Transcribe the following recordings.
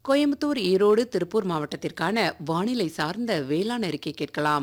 கோயம்புத்தூர் ஈரோடு திருப்பூர் மாவட்டத்திற்கான வானிலை சார்ந்த வேளாண் அறிக்கை கேட்கலாம்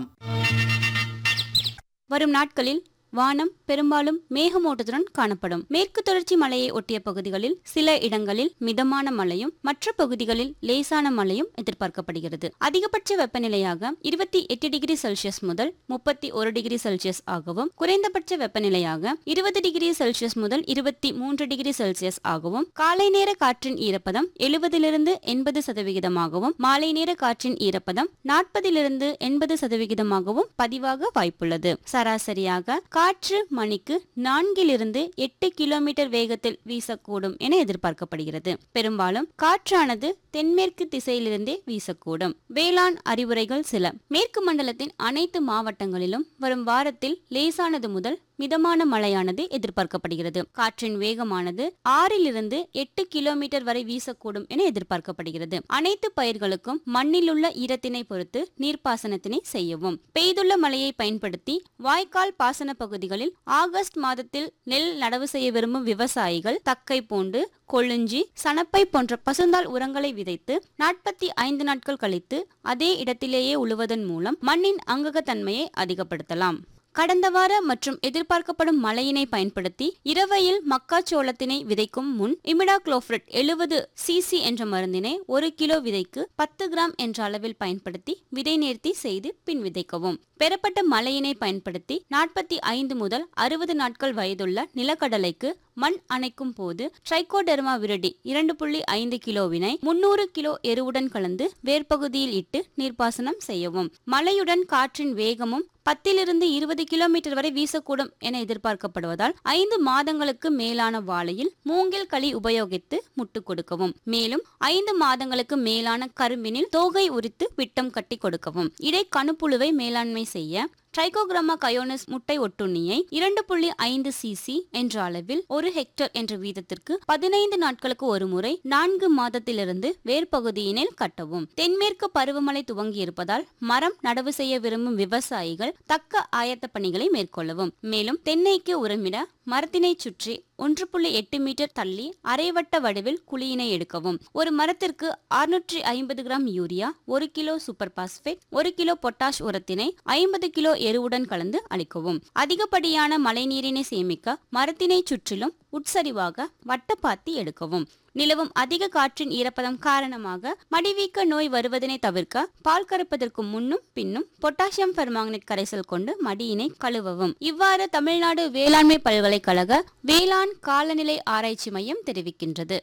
வரும் நாட்களில் வானம் பெரும்பாலும் மேகமூட்டத்துடன் காணப்படும் மேற்கு தொடர்ச்சி மலையை ஒட்டிய பகுதிகளில் சில இடங்களில் மிதமான மழையும் மற்ற பகுதிகளில் லேசான மழையும் எதிர்பார்க்கப்படுகிறது அதிகபட்ச வெப்பநிலையாக இருபத்தி எட்டு டிகிரி செல்சியஸ் முதல் முப்பத்தி ஒரு டிகிரி செல்சியஸ் ஆகவும் குறைந்தபட்ச வெப்பநிலையாக இருபது டிகிரி செல்சியஸ் முதல் இருபத்தி மூன்று டிகிரி செல்சியஸ் ஆகவும் காலை நேர காற்றின் ஈரப்பதம் எழுபதிலிருந்து எண்பது சதவிகிதமாகவும் மாலை நேர காற்றின் ஈரப்பதம் நாற்பதிலிருந்து எண்பது சதவிகிதமாகவும் பதிவாக வாய்ப்புள்ளது சராசரியாக காற்று மணிக்கு நான்கிலிருந்து எட்டு கிலோமீட்டர் வேகத்தில் வீசக்கூடும் என எதிர்பார்க்கப்படுகிறது பெரும்பாலும் காற்றானது தென்மேற்கு திசையிலிருந்தே வீசக்கூடும் வேளாண் அறிவுரைகள் சில மேற்கு மண்டலத்தின் அனைத்து மாவட்டங்களிலும் வரும் வாரத்தில் லேசானது முதல் மிதமான மழையானது எதிர்பார்க்கப்படுகிறது காற்றின் வேகமானது ஆறிலிருந்து எட்டு கிலோமீட்டர் வரை வீசக்கூடும் என எதிர்பார்க்கப்படுகிறது அனைத்து பயிர்களுக்கும் மண்ணிலுள்ள ஈரத்தினை பொறுத்து நீர்ப்பாசனத்தினை செய்யவும் பெய்துள்ள மழையை பயன்படுத்தி வாய்க்கால் பாசன பகுதிகளில் ஆகஸ்ட் மாதத்தில் நெல் நடவு செய்ய விரும்பும் விவசாயிகள் தக்கை பூண்டு கொழுஞ்சி சணப்பை போன்ற பசுந்தாள் உரங்களை விதைத்து நாற்பத்தி ஐந்து நாட்கள் கழித்து அதே இடத்திலேயே உழுவதன் மூலம் மண்ணின் அங்ககத்தன்மையை அதிகப்படுத்தலாம் கடந்த வார மற்றும் எதிர்பார்க்கப்படும் மழையினை பயன்படுத்தி இரவையில் மக்காச்சோளத்தினை விதைக்கும் முன் இமிடாக்ளோஃப்ரிட் எழுபது சிசி என்ற மருந்தினை ஒரு கிலோ விதைக்கு பத்து கிராம் என்ற அளவில் பயன்படுத்தி விதை நேர்த்தி செய்து பின் விதைக்கவும் பெறப்பட்ட மழையினை பயன்படுத்தி நாற்பத்தி ஐந்து முதல் அறுபது நாட்கள் வயதுள்ள நிலக்கடலைக்கு மண் அணைக்கும் போது ட்ரைகோடெர்மா விரடி இரண்டு புள்ளி ஐந்து கிலோவினை முன்னூறு கிலோ எருவுடன் கலந்து வேர்ப்பகுதியில் இட்டு நீர்ப்பாசனம் செய்யவும் மழையுடன் காற்றின் வேகமும் பத்திலிருந்து இருபது கிலோமீட்டர் வரை வீசக்கூடும் என எதிர்பார்க்கப்படுவதால் ஐந்து மாதங்களுக்கு மேலான வாழையில் மூங்கில் களி உபயோகித்து முட்டு கொடுக்கவும் மேலும் ஐந்து மாதங்களுக்கு மேலான கரும்பினில் தோகை உரித்து விட்டம் கட்டி கொடுக்கவும் இடை கணுப்புழுவை மேலாண்மை செய்ய ட்ரைகோகிராமா கயோனஸ் முட்டை ஒட்டுண்ணியை இரண்டு புள்ளி ஐந்து சிசி என்ற அளவில் ஒரு ஹெக்டர் என்ற வீதத்திற்கு பதினைந்து நாட்களுக்கு ஒரு முறை நான்கு மாதத்திலிருந்து வேர்பகுதியினில் கட்டவும் தென்மேற்கு பருவமழை துவங்கியிருப்பதால் மரம் நடவு செய்ய விரும்பும் விவசாயிகள் தக்க ஆயத்த பணிகளை மேற்கொள்ளவும் மேலும் தென்னைக்கு உரமிட மரத்தினை சுற்றி ஒன்று புள்ளி எட்டு மீட்டர் தள்ளி அரைவட்ட வடிவில் குழியினை எடுக்கவும் ஒரு மரத்திற்கு அறுநூற்றி ஐம்பது கிராம் யூரியா ஒரு கிலோ சூப்பர் பாஸ்பேட் ஒரு கிலோ பொட்டாஷ் உரத்தினை ஐம்பது கிலோ எருவுடன் கலந்து அளிக்கவும் அதிகப்படியான மழைநீரினை சேமிக்க மரத்தினை சுற்றிலும் உட்சரிவாக வட்டப்பாத்தி எடுக்கவும் நிலவும் அதிக காற்றின் ஈரப்பதம் காரணமாக மடிவீக்க நோய் வருவதனை தவிர்க்க பால் கறப்பதற்கு முன்னும் பின்னும் பொட்டாசியம் பெர்மாங்கனேட் கரைசல் கொண்டு மடியினை கழுவவும் இவ்வாறு தமிழ்நாடு வேளாண்மை பல்கலைக்கழக வேளாண் காலநிலை ஆராய்ச்சி மையம் தெரிவிக்கின்றது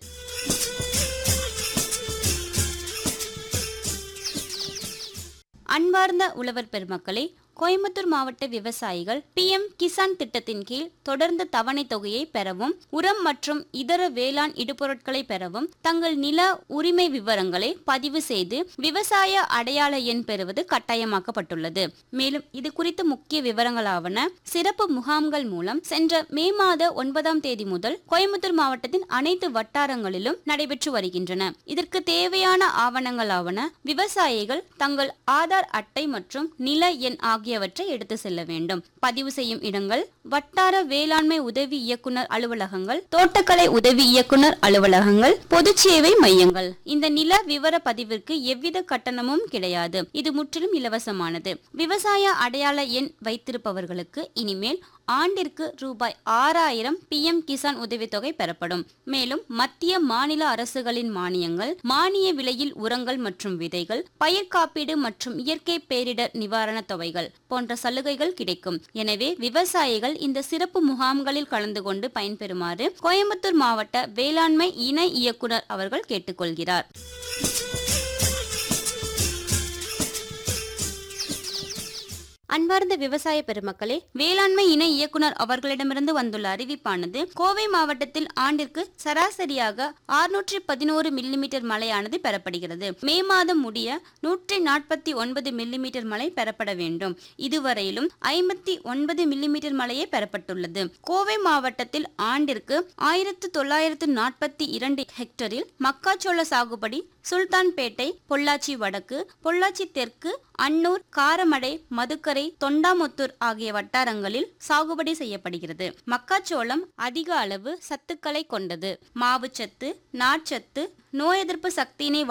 அன்பார்ந்த உழவர் பெருமக்களே கோயம்புத்தூர் மாவட்ட விவசாயிகள் பிஎம் கிசான் திட்டத்தின் கீழ் தொடர்ந்து தவணை தொகையை பெறவும் உரம் மற்றும் இதர வேளாண் இடுபொருட்களை பெறவும் தங்கள் நில உரிமை விவரங்களை பதிவு செய்து விவசாய அடையாள எண் பெறுவது கட்டாயமாக்கப்பட்டுள்ளது மேலும் இது குறித்த முக்கிய விவரங்களாவன சிறப்பு முகாம்கள் மூலம் சென்ற மே மாத ஒன்பதாம் தேதி முதல் கோயம்புத்தூர் மாவட்டத்தின் அனைத்து வட்டாரங்களிலும் நடைபெற்று வருகின்றன இதற்கு தேவையான ஆவணங்களாவன விவசாயிகள் தங்கள் ஆதார் அட்டை மற்றும் நில எண் ஆகியவற்றை எடுத்து செல்ல வேண்டும் பதிவு செய்யும் இடங்கள் வட்டார வேளாண்மை உதவி இயக்குனர் அலுவலகங்கள் தோட்டக்கலை உதவி இயக்குனர் அலுவலகங்கள் பொது சேவை மையங்கள் இந்த நில விவர பதிவிற்கு எவ்வித கட்டணமும் கிடையாது இது முற்றிலும் இலவசமானது விவசாய அடையாள எண் வைத்திருப்பவர்களுக்கு இனிமேல் ஆண்டிற்கு ரூபாய் ஆறாயிரம் பிஎம் கிசான் உதவித்தொகை பெறப்படும் மேலும் மத்திய மாநில அரசுகளின் மானியங்கள் மானிய விலையில் உரங்கள் மற்றும் விதைகள் பயிர் காப்பீடு மற்றும் இயற்கை பேரிடர் நிவாரண தொகைகள் போன்ற சலுகைகள் கிடைக்கும் எனவே விவசாயிகள் இந்த சிறப்பு முகாம்களில் கலந்து கொண்டு பயன்பெறுமாறு கோயம்புத்தூர் மாவட்ட வேளாண்மை இணை இயக்குனர் அவர்கள் கேட்டுக்கொள்கிறார் அன்பார்ந்த விவசாய பெருமக்களே வேளாண்மை இணை இயக்குனர் அவர்களிடமிருந்து வந்துள்ள அறிவிப்பானது கோவை மாவட்டத்தில் ஆண்டிற்கு சராசரியாக ஆறுநூற்றி பதினோரு மில்லிமீட்டர் மழையானது பெறப்படுகிறது மே மாதம் முடிய நூற்றி நாற்பத்தி ஒன்பது மில்லிமீட்டர் மழை பெறப்பட வேண்டும் இதுவரையிலும் ஐம்பத்தி ஒன்பது மில்லிமீட்டர் மழையே பெறப்பட்டுள்ளது கோவை மாவட்டத்தில் ஆண்டிற்கு ஆயிரத்து தொள்ளாயிரத்து நாற்பத்தி இரண்டு ஹெக்டரில் மக்காச்சோள சாகுபடி சுல்தான்பேட்டை பொள்ளாச்சி வடக்கு பொள்ளாச்சி தெற்கு அன்னூர் காரமடை மதுக்கரை தொண்டாமுத்தூர் ஆகிய வட்டாரங்களில் சாகுபடி செய்யப்படுகிறது மக்காச்சோளம் அதிக அளவு சத்துக்களை கொண்டது மாவுச்சத்து நார்ச்சத்து நோய் எதிர்ப்பு சக்தியினை